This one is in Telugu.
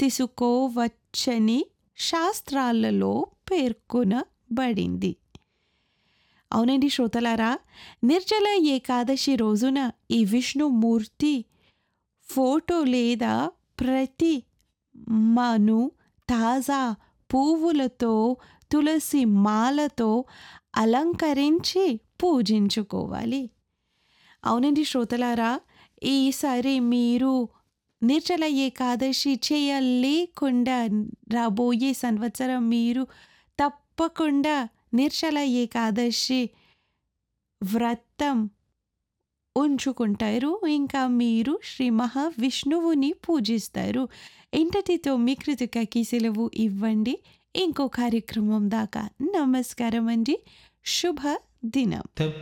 తీసుకోవచ్చని శాస్త్రాలలో పేర్కొనబడింది అవునండి శ్రోతలారా నిర్జల ఏకాదశి రోజున ఈ విష్ణుమూర్తి ఫోటో లేదా ప్రతి మను తాజా పువ్వులతో తులసి మాలతో అలంకరించి పూజించుకోవాలి అవునండి శ్రోతలారా ఈసారి మీరు నిర్జల ఏకాదశి చేయలేకుండా రాబోయే సంవత్సరం మీరు తప్పకుండా నిర్జల ఏకాదశి వ్రతం ఉంచుకుంటారు ఇంకా మీరు శ్రీ మహావిష్ణువుని పూజిస్తారు ఇంతటితో మీ కృతికకి సెలవు ఇవ్వండి ఇంకో కార్యక్రమం దాకా నమస్కారం అండి శుభ దినం